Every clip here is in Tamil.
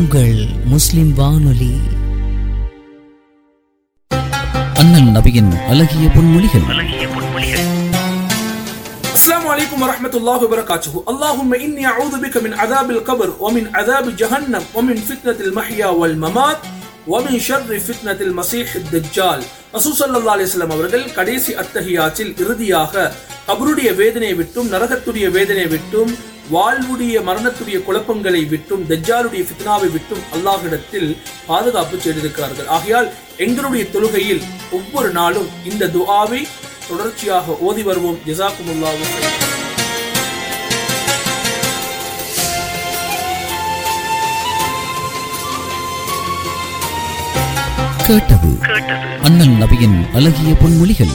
உங்கள் முஸ்லிம் வானொலி அண்ணல் நபியின் அழகிய பொன்மொழிகள் السلام عليكم ورحمة الله وبركاته اللهم إني أعوذ بك من عذاب القبر ومن عذاب جهنم ومن فتنة المحيا والممات ومن شر فتنة المسيح الدجال ரசூல் ஸல்லல்லாஹு அலைஹி வஸல்லம் அவர்கள் கடைசி அத்தஹியாத்தில் இறுதியாக கபருடைய வேதனையை விட்டும் நரகத்துடைய வேதனையை விட்டும் வாழ்வுடைய மரணத்துடைய குழப்பங்களை விட்டும் தஜ்ஜாலுடைய ஃபித்னாவை விட்டும் அல்லாஹ்விடத்தில் பாதுகாப்பு செய்திருக்கிறார்கள் ஆகையால் எங்களுடைய தொழுகையில் ஒவ்வொரு நாளும் இந்த துஆவை தொடர்ச்சியாக ஓதி வருவோம் ஜசாக்குமுல்லாஹு ஹைரன். கேட்டது அண்ணல் நபியின் அழகிய பொன்மொழிகள்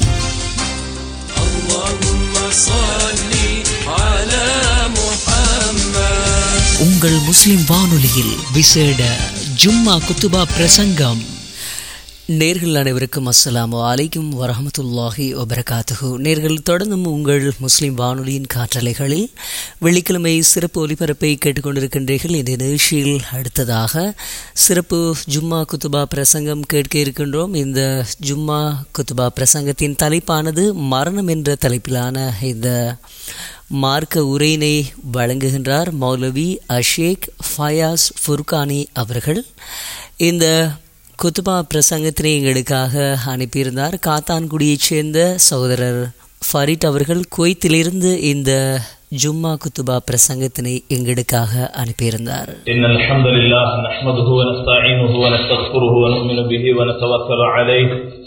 உங்கள் முஸ்லிம் வானொலியில் விசேட ஜும்மா குத்துபா பிரசங்கம் நேர்கள் அனைவருக்கும் அஸ்ஸலாமு அலைக்கும் வரஹமத்துல்லாஹி வபரகாத்துஹு நேர்கள் தொடர்ந்தும் உங்கள் முஸ்லிம் வானொலியின் காற்றலைகளில் வெள்ளிக்கிழமை சிறப்பு ஒலிபரப்பை கேட்டுக்கொண்டிருக்கின்றீர்கள் இந்த நிகழ்ச்சியில் அடுத்ததாக சிறப்பு ஜும்மா குத்துபா பிரசங்கம் கேட்க இருக்கின்றோம் இந்த ஜும்மா குத்துபா பிரசங்கத்தின் தலைப்பானது மரணம் என்ற தலைப்பிலான இந்த மார்க்க உரையினை வழங்குகின்றார் மௌலவி அஷேக் ஃபயாஸ் ஃபுர்கானி அவர்கள் இந்த குத்துபா பிரசங்கத்தினை எங்களுக்காக அனுப்பியிருந்தார் காத்தான்குடியைச் சேர்ந்த சகோதரர் ஃபரிட் அவர்கள் குவைத்திலிருந்து இந்த ஜும்மா குத்துபா பிரசங்கத்தினை எங்களுக்காக அனுப்பியிருந்தார் إن الحمد لله نحمده ونستعينه ونستغفره ونؤمن به ونتوكل عليه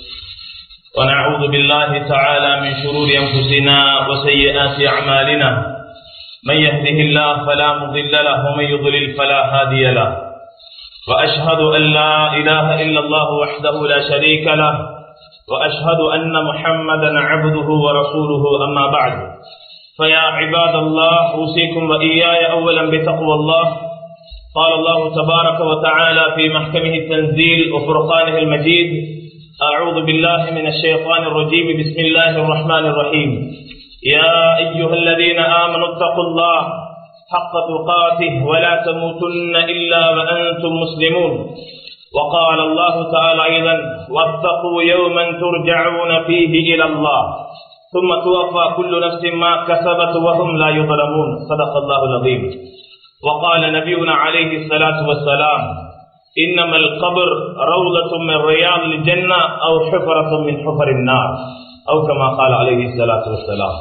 ونعوذ بالله تعالى من شرور أنفسنا وسيئات أعمالنا من يهده الله فلا مضل له ومن يضلل فلا هادي له وأشهد أن لا إله إلا الله وحده لا شريك له وأشهد أن محمدا عبده ورسوله أما بعد فيا عباد الله أوصيكم وإياي أولا بتقوى الله قال الله تبارك وتعالى في محكمه التنزيل وفرقانه المجيد أعوذ بالله من الشيطان الرجيم بسم الله الرحمن الرحيم يا أيها الذين آمنوا اتقوا الله حق تقاته ولا تموتن إلا وأنتم مسلمون وقال الله تعالى أيضا واتقوا يوما ترجعون فيه إلى الله ثم توفى كل نفس ما كسبت وهم لا يظلمون صدق الله العظيم وقال نبينا عليه الصلاة والسلام إنما القبر روضة من رياض الجنة أو حفرة من حفر النار أو كما قال عليه الصلاة والسلام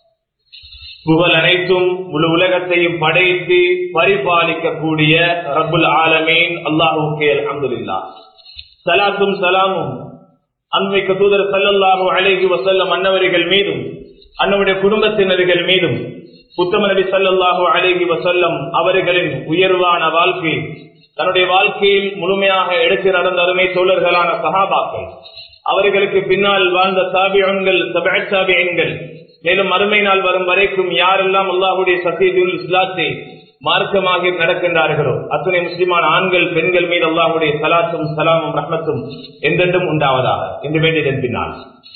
புகழ் அனைத்தும் முழு உலகத்தையும் படைத்து பரிபாலிக்கக்கூடிய ரப்புல் ஆலமீன் அல்லாஹுக்கே அல்ஹம்துலில்லா சலாத்தும் சலாமும் அன்மைக்கு தூதர் சல்லல்லாஹு அலைஹி வஸல்லம் அன்னவர்கள் மீதும் அன்னவருடைய குடும்பத்தினர்கள் மீதும் உத்தம நபி ஸல்லல்லாஹு அலைஹி வஸல்லம் அவர்களின் உயர்வான வாழ்க்கை தன்னுடைய வாழ்க்கையில் முழுமையாக எடுத்து நடந்த அருமை தோழர்களான சஹாபாக்கள் அவர்களுக்கு பின்னால் வாழ்ந்த தாபியன்கள் தாபியன்கள் மேலும் மறுமை நாள் வரும் வரைக்கும் யாரெல்லாம் அல்லாஹுடைய சத்தியதுல் இஸ்லாத்தை மார்க்கமாக நடக்கின்றார்களோ அத்தனை முஸ்லிமான ஆண்கள் பெண்கள் மீது அல்லாஹுடைய சலாத்தும் சலாமும் ரஹ்மத்தும் என்றென்றும் உண்டாவதாக என்று வேண்டியதன் பின்னால்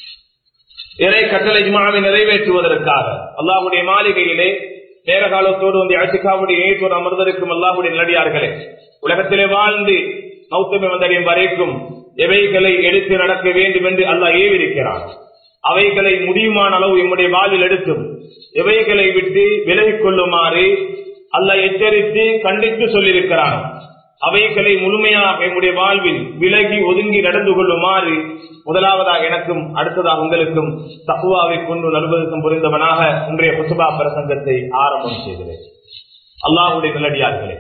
இறை கட்டளை ஜுமாவை நிறைவேற்றுவதற்காக அல்லாஹுடைய மாளிகையிலே நேர காலத்தோடு வந்து அழைச்சிக்காவுடைய ஏற்றோடு அமர்ந்திருக்கும் அல்லாஹுடைய நல்லடியார்களே உலகத்திலே வாழ்ந்து மௌத்தமை வந்தடையும் வரைக்கும் எவைகளை எடுத்து நடக்க வேண்டும் என்று அல்லாஹ் ஏவிருக்கிறான் அவைகளை முடியுமான அளவு எம்முடைய வாழ்வில் எடுத்தும் எவைகளை விட்டு விலகிக் கொள்ளுமாறு அல்லாஹ் எச்சரித்து கண்டித்து சொல்லியிருக்கிறான் அவைகளை முழுமையாக எம்முடைய வாழ்வில் விலகி ஒதுங்கி நடந்து கொள்ளுமாறு முதலாவதாக எனக்கும் அடுத்ததாக உங்களுக்கும் தக்குவாவை கொண்டு நல்வதற்கும் புரிந்தவனாக இன்றைய புசுபா பிரசங்கத்தை ஆரம்பம் செய்கிறேன் அல்லாஹுடைய நல்லடியார்களே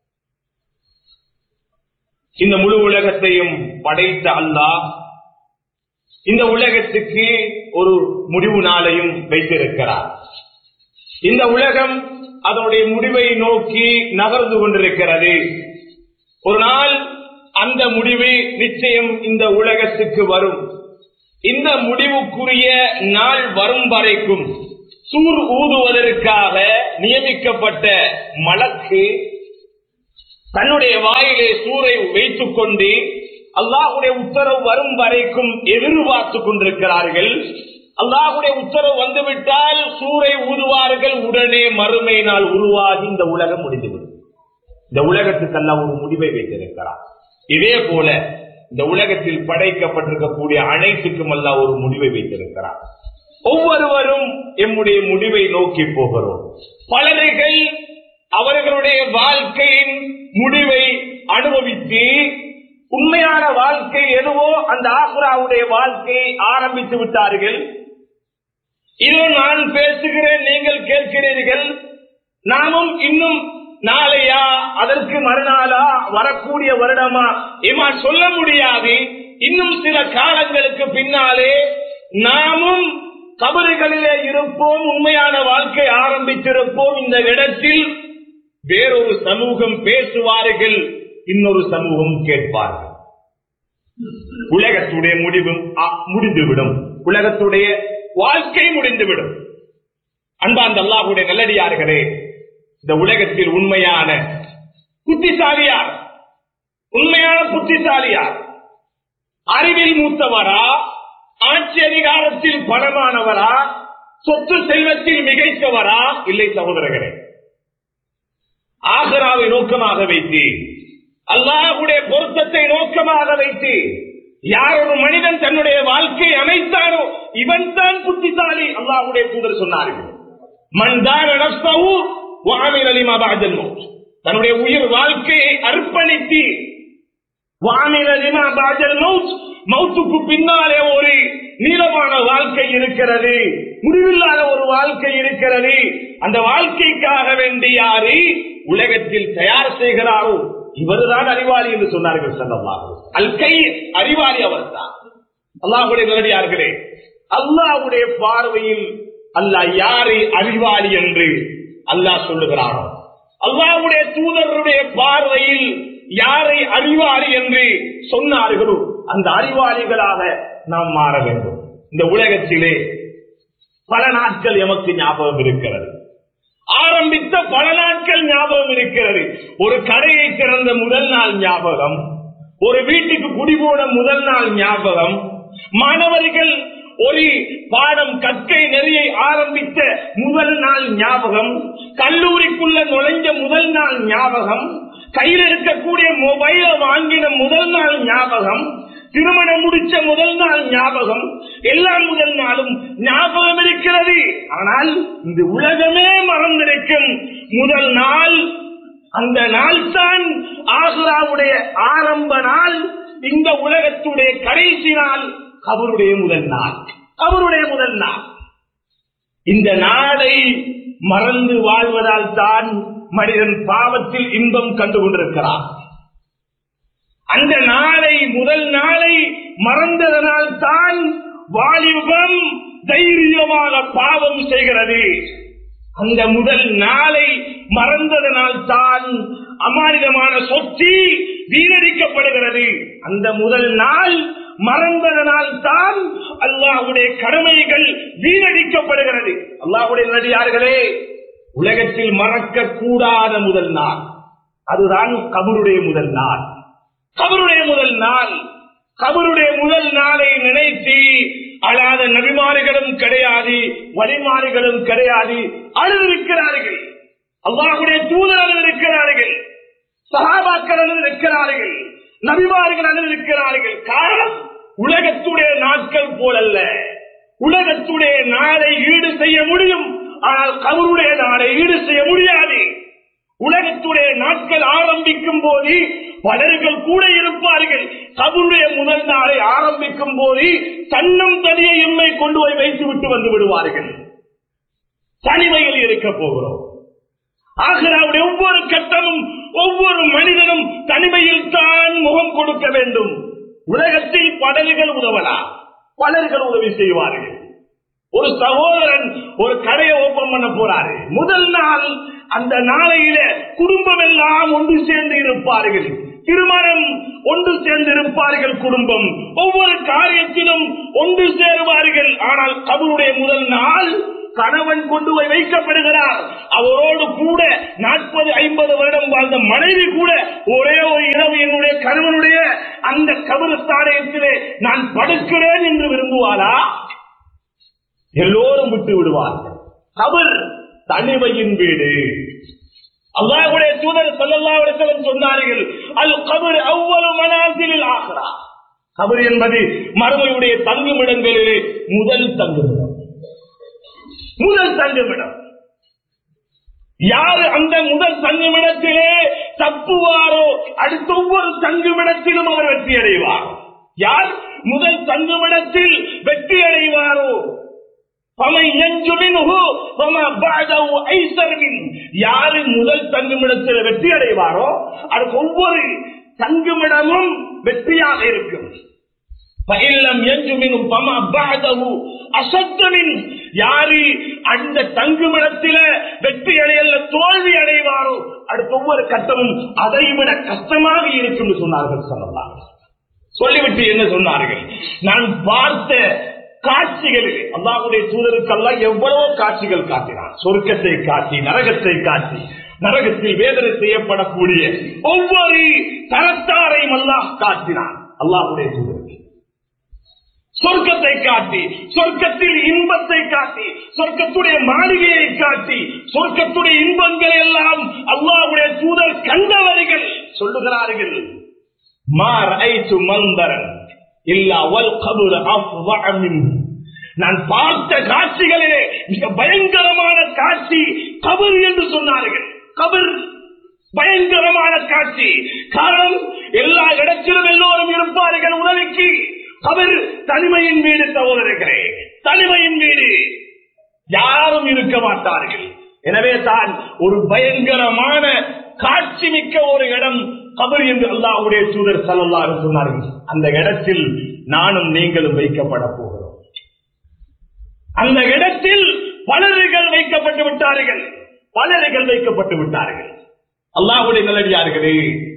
இந்த முழு உலகத்தையும் படைத்த அல்லாஹ் இந்த உலகத்துக்கு ஒரு முடிவு நாளையும் வைத்திருக்கிறார் இந்த உலகம் அதனுடைய முடிவை நோக்கி நகர்ந்து கொண்டிருக்கிறது ஒரு நாள் அந்த முடிவு நிச்சயம் இந்த உலகத்துக்கு வரும் இந்த முடிவுக்குரிய நாள் வரும் வரைக்கும் சூர் ஊதுவதற்காக நியமிக்கப்பட்ட மலக்கு தன்னுடைய வாயிலே சூரை வைத்துக் கொண்டு அல்லாஹுடைய உத்தரவு வரும் வரைக்கும் எதிர்பார்த்து கொண்டிருக்கிறார்கள் அல்லாஹுடைய உத்தரவு வந்துவிட்டால் சூரை ஊதுவார்கள் உடனே மறுமை நாள் உருவாகி இந்த உலகம் முடிந்துவிடும் இந்த உலகத்துக்கெல்லாம் ஒரு முடிவை வைத்திருக்கிறார் இதே போல இந்த உலகத்தில் படைக்கப்பட்டிருக்கக்கூடிய அனைத்துக்கும் எல்லாம் ஒரு முடிவை வைத்திருக்கிறார் ஒவ்வொருவரும் எம்முடைய முடிவை நோக்கி போகிறோம் பலர்கள் அவர்களுடைய வாழ்க்கையின் முடிவை அனுபவித்து உண்மையான வாழ்க்கை எதுவோ அந்த ஆசுராவுடைய வாழ்க்கையை ஆரம்பித்து விட்டார்கள் இதோ நான் பேசுகிறேன் நீங்கள் கேட்கிறீர்கள் நாமும் இன்னும் நாளையா அதற்கு மறுநாளா வரக்கூடிய வருடமா இமா சொல்ல முடியாது இன்னும் சில காலங்களுக்கு பின்னாலே நாமும் கபறுகளிலே இருப்போம் உண்மையான வாழ்க்கை ஆரம்பித்திருப்போம் இந்த இடத்தில் வேறொரு சமூகம் பேசுவார்கள் இன்னொரு சமூகம் கேட்பார்கள் உலகத்துடைய முடிவும் அ- முடிந்துவிடும் உலகத்துடைய வாழ்க்கை முடிந்துவிடும் அன்பாந்த அல்லாஹுடைய நல்லடியார்களே இந்த உலகத்தில் உண்மையான புத்திசாலியார் உண்மையான புத்திசாலியார் அறிவில் மூத்தவரா ஆட்சி அதிகாரத்தில் பணமானவரா சொத்து செல்வத்தில் மிகைத்தவரா இல்லை சகோதரர்களே ஆகராவை நோக்கமாக வைத்து அல்லாஹுடைய பொருத்தத்தை நோக்கமாக வைத்து யார் ஒரு மனிதன் தன்னுடைய வாழ்க்கையை அமைத்தாரோ இவன் தான் புத்திசாலி அல்லாஹுடைய தூதர் சொன்னார்கள் மன்தான் நஃப்ஸஹு வஅமில லிமா பஅதல் மௌத் தன்னுடைய உயிர் வாழ்க்கையை அர்ப்பணித்து வஅமில லிமா பஅதல் மௌத் மௌத்துக்கு பின்னாலே ஒரு நீளமான வாழ்க்கை இருக்கிறது முடிவில்லாத ஒரு வாழ்க்கை இருக்கிறது அந்த வாழ்க்கைக்காக வேண்டி யாரு உலகத்தில் தயார் செய்கிறாரோ இவர்தான் அறிவாளி என்று சொன்னார்கள் சொல்லலாம் அல் கை அறிவாளி அவர்தான் அல்லாஹுடைய நேரடியார்களே அல்லாஹ்வுடைய பார்வையில் அல்லாஹ் யாரை அறிவாளி என்று அல்லாஹ் சொல்லுகிறானோ அல்லாஹ்வுடைய தூதருடைய பார்வையில் யாரை அறிவாளி என்று சொன்னார்களோ அந்த அறிவாளிகளாக நாம் மாற வேண்டும் இந்த உலகத்திலே பல நாட்கள் எமக்கு ஞாபகம் இருக்கிறது ஆரம்பித்த பல நாட்கள் ஞாபகம் இருக்கிறது ஒரு கடையை திறந்த முதல் நாள் ஞாபகம் ஒரு வீட்டுக்கு குடிபோன முதல் நாள் ஞாபகம் மாணவர்கள் ஒரு பாடம் கற்கை நெறியை ஆரம்பித்த முதல் நாள் ஞாபகம் கல்லூரிக்குள்ள நுழைஞ்ச முதல் நாள் ஞாபகம் கையில் இருக்கக்கூடிய மொபைல வாங்கின முதல் நாள் ஞாபகம் திருமணம் முடிச்ச முதல் நாள் ஞாபகம் எல்லா முதல் நாளும் ஞாபகம் இருக்கிறது ஆனால் இந்த உலகமே மறந்திருக்கும் முதல் நாள் அந்த நாள் தான் ஆசுராவுடைய ஆரம்ப நாள் இந்த உலகத்துடைய கடைசி நாள் அவருடைய முதல் நாள் அவருடைய முதல் நாள் இந்த நாளை மறந்து வாழ்வதால் தான் மனிதன் பாவத்தில் இன்பம் கண்டு கொண்டிருக்கிறான் அந்த நாளை முதல் நாளை மறந்ததனால் தான் வாலிபம் தைரியமாக பாவம் செய்கிறது அந்த முதல் நாளை மறந்ததனால் தான் அமானிதமான சொத்தி வீணடிக்கப்படுகிறது அந்த முதல் நாள் மறந்ததனால் தான் அல்லாஹ்வுடைய கடமைகள் வீணடிக்கப்படுகிறது அல்லாஹ்வுடைய நடிகார்களே உலகத்தில் மறக்க கூடாத முதல் நாள் அதுதான் கபருடைய முதல் நாள் கபருடைய முதல் நாள் கபருடைய முதல் நாளை நினைத்து அழாத நபிமாறுகளும் கிடையாது வழிமாறுகளும் கிடையாது அழுதிருக்கிறார்கள் அல்லாஹுடைய தூதர் அழுதிருக்கிறார்கள் சகாபாக்கள் அழுதிருக்கிறார்கள் நபிமார்கள் அழுதிருக்கிறார்கள் காரணம் உலகத்துடைய நாட்கள் போலல்ல உலகத்துடைய நாளை ஈடு செய்ய முடியும் ஆனால் கபருடைய நாளை ஈடு செய்ய முடியாது உலகத்துடைய நாட்கள் ஆரம்பிக்கும் போது பலர்கள் கூட இருப்பார்கள் கபருடைய முதல் நாளை ஆரம்பிக்கும் போது தன்னும் தனியை எம்மை கொண்டு போய் வைத்து விட்டு வந்து விடுவார்கள் தனிமையில் இருக்க போகிறோம் ஆகிறாவுடைய ஒவ்வொரு கட்டமும் ஒவ்வொரு மனிதனும் தனிமையில் தான் முகம் கொடுக்க வேண்டும் உலகத்தில் படல்கள் உதவலாம் பலர்கள் உதவி செய்வார்கள் ஒரு சகோதரன் ஒரு கடையை ஓபன் பண்ண போறாரு முதல் நாள் அந்த நாளையில குடும்பம் எல்லாம் ஒன்று சேர்ந்து இருப்பார்கள் திருமணம் ஒன்று சேர்ந்து இருப்பார்கள் குடும்பம் ஒவ்வொரு காரியத்திலும் ஒன்று சேருவார்கள் ஆனால் கபருடைய முதல் நாள் கணவன் கொண்டு போய் வைக்கப்படுகிறார் அவரோடு கூட நாற்பது ஐம்பது வருடம் வாழ்ந்த மனைவி கூட ஒரே ஒரு இரவு என்னுடைய கணவனுடைய அந்த கபருஸ்தானத்திலே நான் படுக்கிறேன் என்று விரும்புவாரா எல்லோரும் விட்டு விடுவார்கள் கபர் தனிமையின் வீடு அல்லாஹ்வுடைய தூதர் ஸல்லல்லாஹு அலைஹி வஸல்லம் சொன்னார்கள் அல் கபர் அவ்வளவு மனாசிலில் ஆகிறா கபர் என்பது மறுமையுடைய தங்குமிடங்களிலே முதல் தங்குமிடம் முதல் தங்குமிடம் யாரு அந்த முதல் தங்குமிடத்திலே தப்புவாரோ அடுத்த ஒவ்வொரு தங்குமிடத்திலும் அவர் வெற்றி அடைவார் யார் முதல் தங்குமிடத்தில் வெற்றி அடைவாரோ فَمَنْ يَنْجُ مِنْهُ فَمَا بَعْدَهُ أَيْسَرُ مِنْهُ. யாரு முதல் தங்குமிடத்தில் வெற்றி அடைவாரோ அதுக்கு ஒவ்வொரு தங்குமிடமும் வெற்றியாக இருக்கும் فَإِنْ لَمْ يَنْجُ مِنْهُ فَمَا بَعْدَهُ أَشَدُّ مِنْهُ. யாரு அந்த தங்குமிடத்தில வெற்றி அடையல தோல்வி அடைவாரோ அடுத்த ஒவ்வொரு கட்டமும் அதைவிட கஷ்டமாக இருக்கும் என்று சொன்னார்கள் சொல்லலாம் சொல்லிவிட்டு என்ன சொன்னார்கள் நான் பார்த்த காட்சிகளில் அல்லாஹ்வுடைய தூதருக்கெல்லாம் எவ்வளவோ காட்சிகள் காட்டினார் சொர்க்கத்தை காட்டி நரகத்தை காட்டி நரகத்தில் வேதனை செய்யப்படக்கூடிய ஒவ்வொரு தரத்தாரையும் அல்லாஹ் காட்டினான் அல்லாஹ்வுடைய தூதருக்கு சொர்க்கத்தை காட்டி சொர்க்கத்தில் இன்பத்தை காட்டி சொர்க்கத்துடைய மாளிகையை காட்டி சொர்க்கத்துடைய இன்பங்களை எல்லாம் அல்லாஹ்வுடைய தூதர் கண்டவர்கள் சொல்லுகிறார்கள் மா ரஐத்து மந்தரன் இல்லா வல் கபுர் அஃவஅ மின்ஹு. நான் பார்த்த காட்சிகளிலே மிக பயங்கரமான காட்சி கபர் என்று சொன்னார்கள் கபர் பயங்கரமான காட்சி காரணம் எல்லா இடத்திலும் எல்லோரும் இருப்பார்கள் உதவிக்கு கபர் தனிமையின் வீடு சகோதரர்களே தனிமையின் வீடு யாரும் இருக்க மாட்டார்கள் எனவே தான் ஒரு பயங்கரமான காட்சி மிக்க ஒரு இடம் கபர் என்று அல்லாஹ்வுடைய தூதர் சல்லல்லாஹு சொன்னார்கள் அந்த இடத்தில் நானும் நீங்களும் வைக்கப்பட போகிறோம் அந்த இடத்தில் பலர்கள் வைக்கப்பட்டு விட்டார்கள் பலர்கள் வைக்கப்பட்டு விட்டார்கள் அல்லாஹ்வுடைய நல்லடியார்களே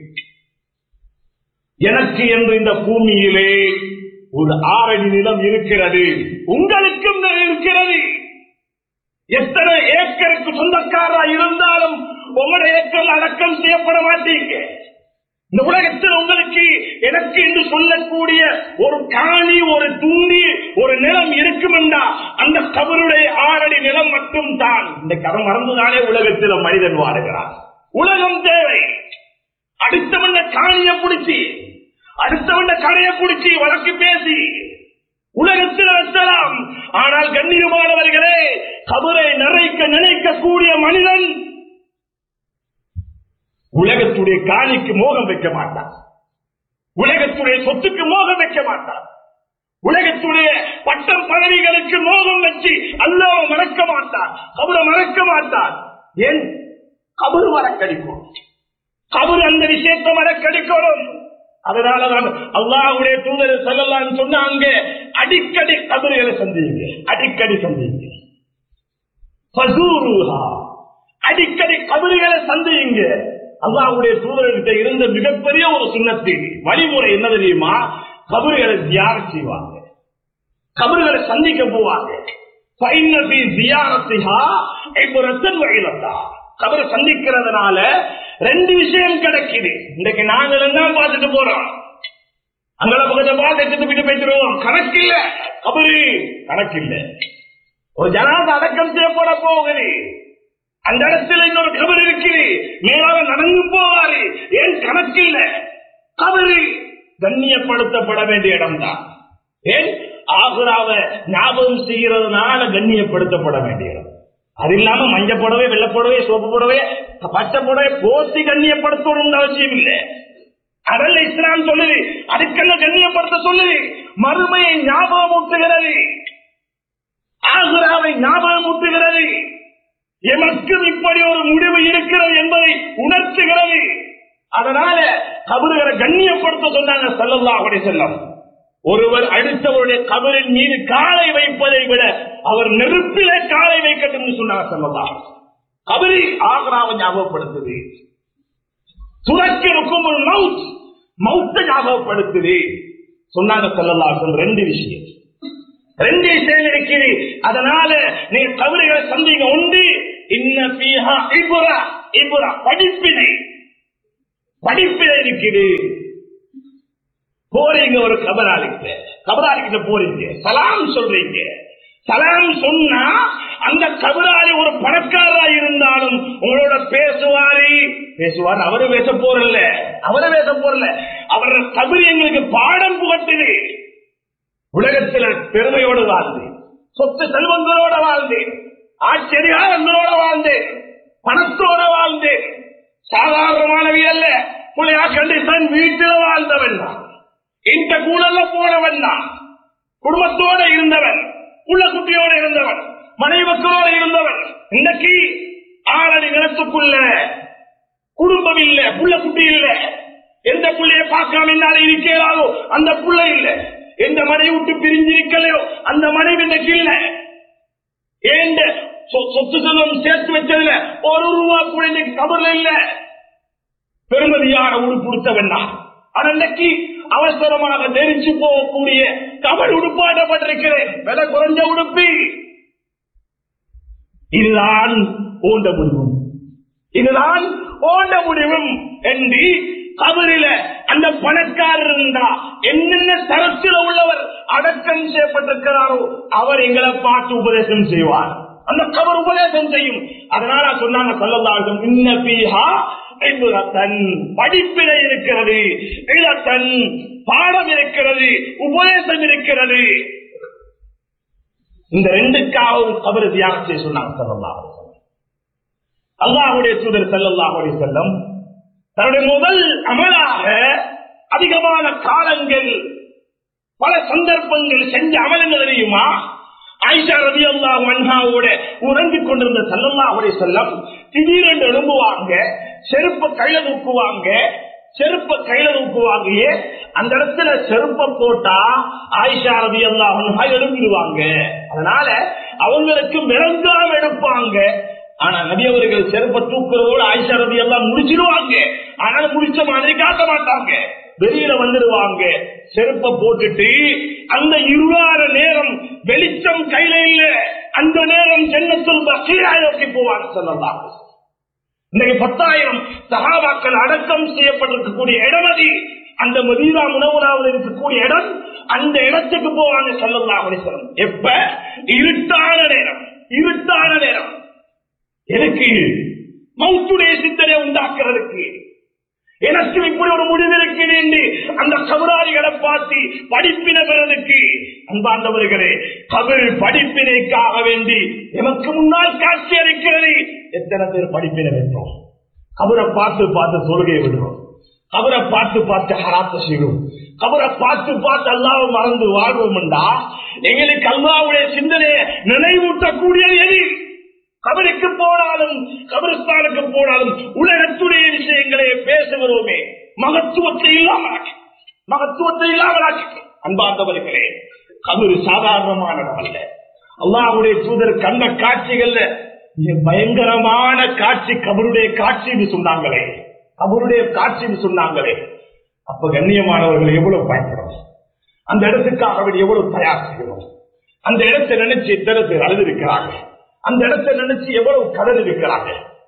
எனக்கு என்று இந்த பூமியிலே ஒரு ஆறடி நிலம் இருக்கிறது உங்களுக்கும் இருக்கிறது எத்தனை ஏக்கருக்கு சொந்தக்காரா இருந்தாலும் உங்களுடைய ஏக்கர் அடக்கம் செய்யப்பட மாட்டீங்க இந்த உலகத்தில் உங்களுக்கு எனக்கு என்று சொல்லக்கூடிய ஒரு காணி ஒரு துண்டி ஒரு நிலம் இருக்கும் என்றா அந்த கபருடைய ஆறடி நிலம் மட்டும் தான் இந்த கரம் மறந்துதானே உலகத்தில் மனிதன் வாழுகிறான் உலகம் தேவை அடுத்தவன் காணிய பிடிச்சி அடுத்தவன் கடையை பிடிச்சி வழக்கு பேசி உலகத்தில் வெச்சலாம் ஆனால் கண்ணியமானவர்களே கபரை நிறைக்க நினைக்கக்கூடிய மனிதன் உலகத்துடைய காணிக்கு மோகம் வைக்க மாட்டான் உலகத்துடைய சொத்துக்கு மோகம் வைக்க மாட்டான் உலகத்துடைய பட்டம் பதவிகளுக்கு மோகம் வச்சு அல்லாஹ் மறக்க மாட்டான் கபரை மறக்க மாட்டான் ஏன் கபரு மறக்கடிக்கும் கபர் அந்த விஷயத்தை மறக்கடிக்கணும் அதனாலதான் அல்லாஹ்வுடைய தூதர் செல்லலாம் சொன்னாங்க அடிக்கடி கபறுகளை சந்திங்க அடிக்கடி சந்திங்க ஃபசூருஹா. அடிக்கடி கபறுகளை சந்தியுங்க அல்லாஹ்வுடைய தூதர்கிட்ட இருந்த மிகப்பெரிய ஒரு சுண்ணத்தின் வழிமுறை என்ன தெரியுமா கபறுகளை தியானம் செய்வாங்க கபறுகளை சந்திக்க போவாங்க ஃபைன ஃபீ ஜியாரத்திஹா இப்ரத்தன் வஇலத்தா. கபரை சந்திக்கிறதுனால ரெண்டு விஷயம் கிடைக்குது இன்னைக்கு நாங்களும் தான் பார்த்துட்டு போறோம் அங்கள பக்கத்தை பார்த்து எடுத்து போயிட்டு போயிட்டுருவோம் கணக்கு இல்ல கபரு கணக்கு இல்ல ஒரு ஜனாத அடக்கம் செய்யப்பட போகுது அந்த இடத்துல இன்னொரு கபர் இருக்குது மேலாக நடந்து போவாரு ஏன் கணக்கு இல்ல கபரு கண்ணியப்படுத்தப்பட வேண்டிய இடம்தான் ஏன் ஆகுராவ ஞாபகம் செய்யறதுனால கண்ணியப்படுத்தப்பட வேண்டிய இடம் அது இல்லாம மஞ்சள் புடவை வெள்ளை புடவை சோப்பு புடவை பச்சை புடவை போத்தி கண்ணியப்படுத்தணும்னு அவசியம் இல்லை அதல்ல இஸ்லாம் சொல்லுது அதுக்கெல்லாம் கண்ணியப்படுத்த சொல்லுது மறுமையை ஞாபகம் ஊட்டுகிறது ஆகுராவை ஞாபகம் ஊட்டுகிறது எமக்கும் இப்படி ஒரு முடிவு இருக்கிறது என்பதை உணர்த்துகிறது அதனால கபறுகளை கண்ணியப்படுத்த சொன்னாங்க செல்லல்லா செல்லம் ஒருவர் அடுத்தவருடைய கபரின் மீது காலை வைப்பதை விட அவர் நெருப்பிலே காலை வைக்கட்டும் என்று சொன்னார் செல்லல்லா கபரி ஆக்ராவை ஞாபகப்படுத்துது துறக்கி இருக்கும் ஒரு மவுத் மவுத்தை ஞாபகப்படுத்துது சொன்னாங்க செல்லல்லா ரெண்டு விஷயம் ரெண்டு விஷயம் இருக்குது அதனால நீங்க கபறுகளை சந்திங்க உண்டு இன்ன பீஹா இபுரா இபுரா படிப்பினை படிப்பினை இருக்குது போறீங்க ஒரு கபராளிக்கு கபராளிக்கிட்ட போறீங்க சலாம் சொல்றீங்க சலாம் சொன்னா அந்த கபராளி ஒரு பணக்காரரா இருந்தாலும் உங்களோட பேசுவாரு பேசுவார் அவரு பேச போறல அவரு பேச போறல அவரோட கபரி எங்களுக்கு பாடம் புகட்டுது உலகத்துல பெருமையோடு வாழ்ந்து சொத்து செல்வங்களோட வாழ்ந்தேன் ஆட்சி அதிகாரங்களோட வாழ்ந்தேன் பணத்தோட வாழ்ந்தேன் சாதாரணமானவி அல்ல புள்ளையா கண்டிஷன் வீட்டில் வாழ்ந்தவன் தான் இந்த கூடல்ல போனவன் தான் குடும்பத்தோட இருந்தவன் புள்ள குட்டியோட இருந்தவன் மனைவி மக்களோட இருந்தவன் இன்னைக்கு ஆறடி நிலத்துக்குள்ள குடும்பம் இல்ல புள்ள குட்டி இல்ல எந்த புள்ளைய பார்க்காம என்னால இருக்கிறாரோ அந்த புள்ள இல்ல எந்த மனைவி விட்டு பிரிஞ்சிருக்கலையோ அந்த மனைவி இன்னைக்கு இல்ல ஏண்ட சொ- சொத்து செல்வம் சேர்த்து வச்சதுல ஒரு ரூபா கூட இன்னைக்கு கபர்ல இல்ல பெருமதியான உடுப்பு கொடுத்தவன் தான் ஆனா இன்னைக்கு அவசரமாக தெரிச்சு போகக்கூடிய கபல் உடுப்பாட்டப்பட்டிருக்கிறேன் விலை குறைஞ்ச உடுப்பி இதுதான் ஓண்ட முடிவும் இதுதான் ஓண்ட முடிவும் என்று கபரில அந்த பணக்காரர் இருந்தா என்னென்ன தரத்தில் உள்ளவர் அடக்கம் செய்யப்பட்டிருக்கிறாரோ அவர் எங்களை பார்த்து உபதேசம் செய்வார் அந்த கபர் உபதேசம் செய்யும் அதனால சொன்னாங்க சொல்லலாம் இன்ன பீஹா தன் படிப்பினை இருக்கிறது தன் பாடம் இருக்கிறது உபதேசம் இருக்கிறது இந்த ரெண்டுக்காகவும் கபர் தியானம் செய்ய சொன்னாங்க சொல்லலாம் அல்லாஹுடைய தூதர் செல்லல்லாஹ் செல்லம் தன்னுடைய முதல் அமலாக அதிகமான காலங்கள் பல சந்தர்ப்பங்கள் செஞ்ச அமல் என்ன தெரியுமா ஆயிஷா ரவி அல்லாஹ் அன்ஹாவோட உறங்கிக் கொண்டிருந்த சல்லல்லாஹுடைய செல்லம் திடீரென்று எழும்புவாங்க செருப்ப கையில தூக்குவாங்க செருப்ப கையில தூக்குவாங்க அந்த இடத்துல செருப்ப போட்டா ஆயிஷா ரவி அல்லாஹ் அன்ஹா எழும்பிடுவாங்க அதனால அவங்களுக்கு விளங்காம எடுப்பாங்க ஆனா நபி அவர்கள் செருப்ப தூக்குறதோடு ஆயிஷா ரவி எல்லாம் முடிச்சிடுவாங்க ஆனாலும் முடிச்ச மாதிரி காட்ட மாட்டாங்க வெளியில வந்துடுவாங்க செருப்ப போட்டுட்டு அந்த இருவார நேரம் வெளிச்சம் கையில இல்ல அந்த நேரம் ஜன்னத்துல் பசீரா நோக்கி போவாங்க சொல்லலாம் இன்னைக்கு பத்தாயிரம் சகாபாக்கள் அடக்கம் செய்யப்பட்டிருக்கக்கூடிய இடமதி அந்த மதீனா முனவராவில் இருக்கக்கூடிய இடம் அந்த இடத்துக்கு போவாங்க சொல்லலாம் சொல்லம் எப்ப இருட்டான நேரம் இருட்டான நேரம் எனக்கு மௌத்துடைய சிந்தனை உண்டாக்குறதுக்கு எனக்கு இப்படி ஒரு முடிவு இருக்கிறேன் என்று அந்த கபராளிகளை பார்த்து படிப்பினை பெறதுக்கு அன்பார்ந்தவர்களே கபில் படிப்பினைக்காக வேண்டி எமக்கு முன்னால் காட்சி அளிக்கிறது எத்தனை பேர் படிப்பினை வென்றோம் கபரை பார்த்து பார்த்து தொழுகை விடுறோம் கபரை பார்த்து பார்த்து ஹராத்த செய்வோம் கபரை பார்த்து பார்த்து அல்லாவை மறந்து வாழ்வோம்டா எங்களுக்கு அல்லாவுடைய சிந்தனையை நினைவூட்டக்கூடியது எது கபருக்கு போனாலும் கபரிஸ்தானுக்கு போனாலும் உலகத்துடைய விஷயங்களே பேச வருவோமே மகத்துவத்தை இல்லாமலாக்கி மகத்துவத்தை இல்லாமலாக்கி அன்பார்ந்தவர்களே கபரு சாதாரணமான இடம் அல்ல அல்லாஹ்வுடைய தூதர் கண்ட காட்சிகள்ல மிக பயங்கரமான காட்சி கபருடைய காட்சின்னு சொன்னாங்களே கபருடைய காட்சின்னு சொன்னாங்களே அப்ப கண்ணியமானவர்கள் எவ்வளவு பயன்படும் அந்த இடத்துக்காக வேண்டி எவ்வளவு தயார் செய்யணும் அந்த இடத்தை நினைச்சு எத்தனை பேர் அழுதிருக்கிறாங்க அந்த இடத்தை நினைச்சு எவ்வளவு கடல் இருக்கிறாங்க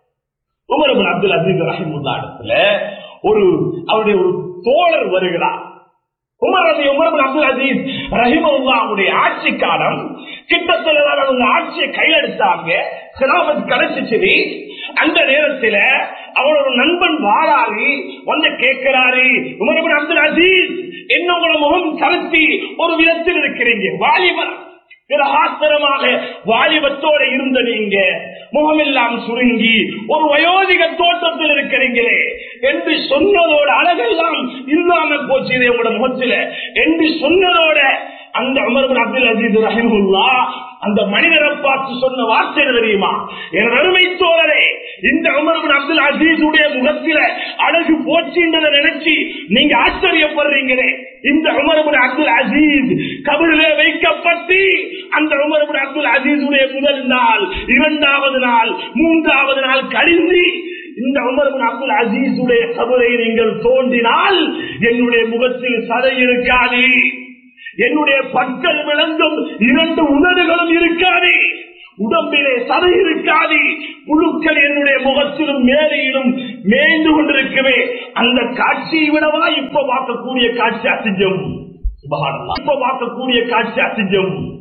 உமர் இப்னு அப்துல் அசீஸ் ரஹிமுல்லா இடத்துல ஒரு அவருடைய ஒரு தோழர் வருகிறார் உமர் ரவி உமர் இப்னு அப்துல் அசீஸ் ரஹிமுல்லாவுடைய ஆட்சி காலம் கிட்டத்தட்ட அவங்க ஆட்சியை கையெடுத்தாங்க சிலாபத் கிடைச்சிச்சு அந்த நேரத்துல அவரோட நண்பன் வாராரு வந்து கேட்கிறாரு உமர் இப்னு அப்துல் அசீஸ் என்ன உங்களோட முகம் கருத்தி ஒரு விதத்தில் இருக்கிறீங்க வாலிபர் பிரகாசரமாக வாலிபத்தோட இருந்த நீங்க முகமெல்லாம் சுருங்கி ஒரு வயோதிக தோற்றத்தில் இருக்கிறீங்களே என்று சொன்னதோட அழகெல்லாம் இல்லாம போச்சு இது உங்களோட முகத்துல என்று சொன்னதோட அந்த அமர் அப்துல் அஜீஸ் ரஹிமுல்லா அந்த மனிதரை பார்த்து சொன்ன வார்த்தை என்ன தெரியுமா என் அருமை தோழரே இந்த அமர் அப்துல் அஜீஸுடைய முகத்தில அழகு போச்சுன்றதை நினைச்சு நீங்க ஆச்சரியப்படுறீங்களே இந்த உமர் அப்துல் அசீஸ் கபரிலே வைக்கப்பட்டு அந்த உமர் அப்துல் அசீஸுடைய முதல் நாள் இரண்டாவது நாள் மூன்றாவது நாள் கழிந்து இந்த உமர் அப்துல் அசீஸுடைய கபரை நீங்கள் தோண்டினால் என்னுடைய முகத்தில் சதை இருக்காது என்னுடைய பற்கள் விளங்கும் இரண்டு உணர்வுகளும் இருக்காது உடம்பிலே சதை இருக்காது புழுக்கள் என்னுடைய முகத்திலும் மேலையிலும் மேய்ந்து கொண்டிருக்கவே அந்த காட்சியை விடவா இப்ப பார்க்கக்கூடிய காட்சி அசிஞ்சம் சுபஹானல்லாஹ். இப்ப பார்க்கக்கூடிய காட்சி அசிஞ்சம்